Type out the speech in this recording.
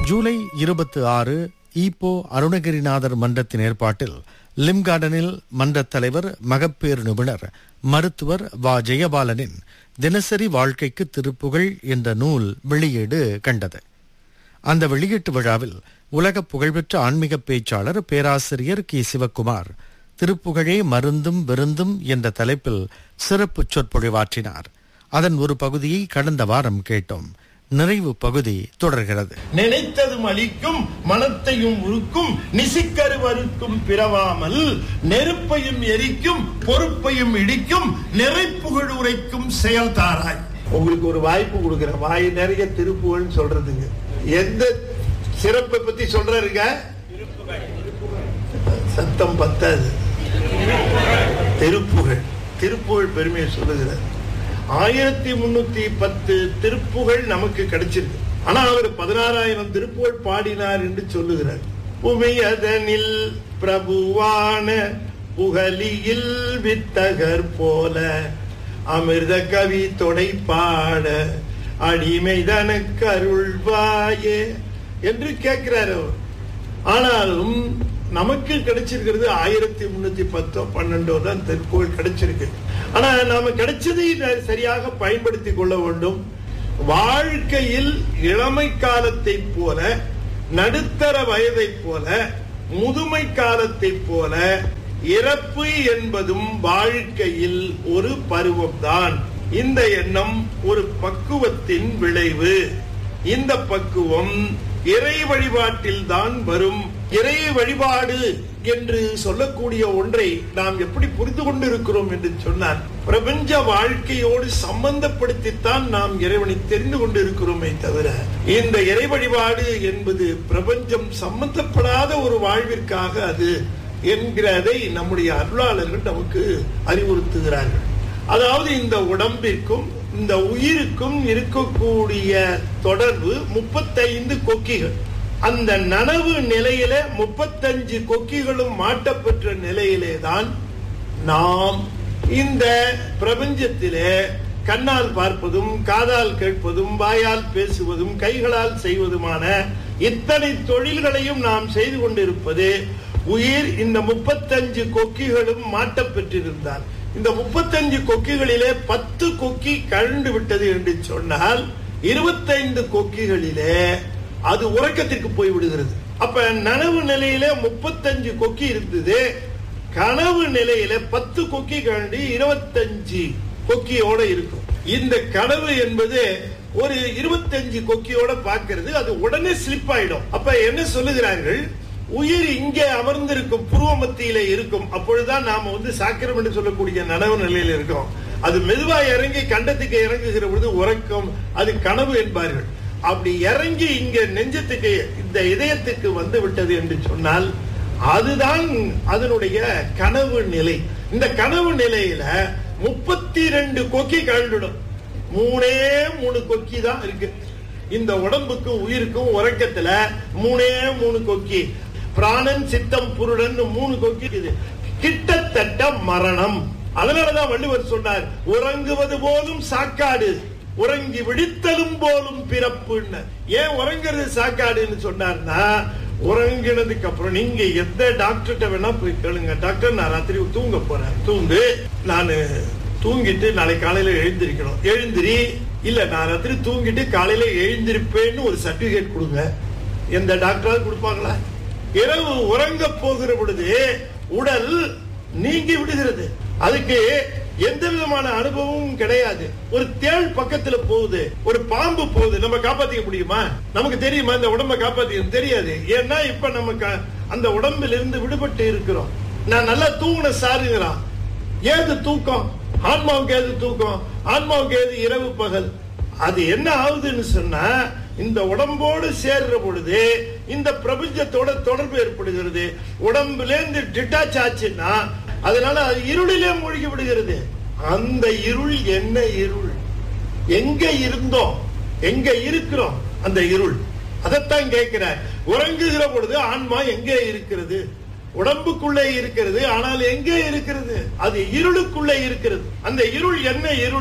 ஜூலை இருபத்தி ஆறு ஈப்போ அருணகிரிநாதர் மன்றத்தின் ஏற்பாட்டில் லிம் கார்டனில் மன்றத் தலைவர் மகப்பேறு நிபுணர் மருத்துவர் வ ஜெயபாலனின் தினசரி வாழ்க்கைக்கு திருப்புகழ் என்ற நூல் வெளியீடு கண்டது அந்த வெளியீட்டு விழாவில் உலக புகழ்பெற்ற ஆன்மீக பேச்சாளர் பேராசிரியர் கி சிவக்குமார் திருப்புகழே மருந்தும் விருந்தும் என்ற தலைப்பில் சிறப்பு சொற்பொழிவாற்றினார் அதன் ஒரு பகுதியை கடந்த வாரம் கேட்டோம் நிறைவு பகுதி தொடர்கிறது நினைத்ததும் அளிக்கும் மனத்தையும் உருக்கும் நிசிக்கருவருக்கும் பிறவாமல் நெருப்பையும் எரிக்கும் பொறுப்பையும் இடிக்கும் நிறைப்புகழ் உரைக்கும் செயல் தாராய் உங்களுக்கு ஒரு வாய்ப்பு கொடுக்கிற வாய் நிறைய திருப்புகள்னு சொல்றதுங்க எந்த சிறப்பை பத்தி சொல்றாருங்க சத்தம் பத்தாது திருப்புகழ் திருப்புகழ் பெருமையை சொல்லுகிறார் ஆயிரத்தி முன்னூத்தி பத்து திருப்புகழ் நமக்கு கிடைச்சிருக்கு ஆனா அவர் பதினாறாயிரம் திருப்புகழ் பாடினார் என்று சொல்லுகிறார் புவியதனில் பிரபுவான புகலியில் வித்தகர் போல அமிர்த கவி தொடை பாட அடிமைதனக்கு அருள்வாயே என்று கேட்கிறார் அவர் ஆனாலும் நமக்கு கிடைச்சிருக்கிறது ஆயிரத்தி முன்னூத்தி பத்தோ பன்னெண்டோ தான் திருப்புகழ் கிடைச்சிருக்கு ஆனா நாம கிடைச்சதை சரியாக பயன்படுத்திக் கொள்ள வேண்டும் வாழ்க்கையில் இளமை காலத்தை போல நடுத்தர வயதை போல முதுமை காலத்தை போல இறப்பு என்பதும் வாழ்க்கையில் ஒரு பருவம்தான் இந்த எண்ணம் ஒரு பக்குவத்தின் விளைவு இந்த பக்குவம் இறை வழிபாட்டில் தான் வரும் இறை வழிபாடு என்று சொல்லக்கூடிய ஒன்றை நாம் எப்படி புரிந்து கொண்டிருக்கிறோம் என்று சொன்னார் பிரபஞ்ச வாழ்க்கையோடு சம்பந்தப்படுத்தித்தான் நாம் இறைவனை தெரிந்து கொண்டிருக்கிறோமே தவிர இந்த இறை வழிபாடு என்பது பிரபஞ்சம் சம்பந்தப்படாத ஒரு வாழ்விற்காக அது என்கிறதை நம்முடைய அருளாளர்கள் நமக்கு அறிவுறுத்துகிறார்கள் அதாவது இந்த உடம்பிற்கும் இந்த உயிருக்கும் இருக்கக்கூடிய தொடர்பு முப்பத்தைந்து கொக்கிகள் அந்த நனவு நிலையில முப்பத்தஞ்சு கொக்கிகளும் மாட்டப்பெற்ற நிலையிலே தான் நாம் இந்த பிரபஞ்சத்திலே கண்ணால் பார்ப்பதும் காதால் கேட்பதும் வாயால் பேசுவதும் கைகளால் செய்வதுமான இத்தனை தொழில்களையும் நாம் செய்து கொண்டிருப்பது உயிர் இந்த முப்பத்தஞ்சு கொக்கிகளும் மாட்டப்பெற்றிருந்தால் இந்த முப்பத்தஞ்சு கொக்கிகளிலே பத்து கொக்கி கழண்டு விட்டது என்று சொன்னால் இருபத்தைந்து கொக்கிகளிலே அது உறக்கத்திற்கு போய் விடுகிறது அப்ப நனவு நிலையில முப்பத்தஞ்சு கொக்கி இருந்தது கனவு நிலையில பத்து கொக்கி கழண்டு இருபத்தஞ்சு கொக்கியோட இருக்கும் இந்த கனவு என்பது ஒரு இருபத்தஞ்சு கொக்கியோட பார்க்கிறது அது உடனே ஸ்லிப் ஆயிடும் அப்ப என்ன சொல்லுகிறார்கள் உயிர் இங்கே அமர்ந்திருக்கும் புருவ மத்தியில இருக்கும் அப்பொழுதுதான் நாம வந்து சாக்கிரம் என்று சொல்லக்கூடிய நனவு நிலையில இருக்கோம் அது மெதுவா இறங்கி கண்டத்துக்கு இறங்குகிற பொழுது உறக்கம் அது கனவு என்பார்கள் அப்படி இறங்கி இங்க நெஞ்சத்துக்கு இந்த இதயத்துக்கு வந்து விட்டது என்று சொன்னால் அதுதான் அதனுடைய கனவு நிலை இந்த கனவு நிலையில முப்பத்தி ரெண்டு கொக்கி கழண்டுடும் மூணே மூணு கொக்கி தான் இருக்கு இந்த உடம்புக்கும் உயிருக்கும் உறக்கத்துல மூணே மூணு கொக்கி பிராணன் சித்தம் புருடன் மூணு கொக்கி இது கிட்டத்தட்ட மரணம் அதனாலதான் வள்ளுவர் சொன்னார் உறங்குவது போலும் சாக்காடு உறங்கி விழித்தலும் போலும் பிறப்புன்னு ஏன் உறங்குறது சாக்காடுன்னு சொன்னார்னா உறங்கினதுக்கு அப்புறம் நீங்க எந்த டாக்டர்கிட்ட வேணா போய் கேளுங்க டாக்டர் நான் ராத்திரி தூங்க போறேன் தூங்கு நானு தூங்கிட்டு நாளை காலையில எழுந்திருக்கணும் எழுந்திரி இல்ல நான் ராத்திரி தூங்கிட்டு காலையில எழுந்திருப்பேன்னு ஒரு சர்டிபிகேட் கொடுங்க எந்த டாக்டராவது கொடுப்பாங்களா இரவு உறங்க போகிற பொழுது உடல் நீங்கி விடுகிறது அதுக்கு எந்த விதமான அனுபவமும் கிடையாது ஒரு தேள் பக்கத்துல போகுது ஒரு பாம்பு போகுது நம்ம காப்பாத்திக்க முடியுமா நமக்கு தெரியுமா இந்த உடம்ப காப்பாத்திக்க தெரியாது ஏன்னா இப்ப நமக்கு அந்த உடம்பில் இருந்து விடுபட்டு இருக்கிறோம் நான் நல்லா தூங்கின சாருங்கிறான் ஏது தூக்கம் ஆன்மாவுக்கு ஏது தூக்கம் ஆன்மாவுக்கு ஏது இரவு பகல் அது என்ன ஆகுதுன்னு சொன்னா இந்த உடம்போடு சேர்ற பொழுது இந்த பிரபஞ்சத்தோட தொடர்பு ஏற்படுகிறது உடம்புலேருந்து டிட்டாச் ஆச்சுன்னா அதனால அது இருளிலே மூழ்கி விடுகிறது அந்த இருள் என்ன இருள் எங்க இருந்தோம் எங்க இருக்கிறோம் அந்த இருள் அதைத்தான் கேட்கிற உறங்குகிற பொழுது ஆன்மா எங்கே இருக்கிறது உடம்புக்குள்ளே இருக்கிறது ஆனால் எங்கே இருக்கிறது அது இருளுக்குள்ளே இருக்கிறது அந்த இருள் என்ன இருள்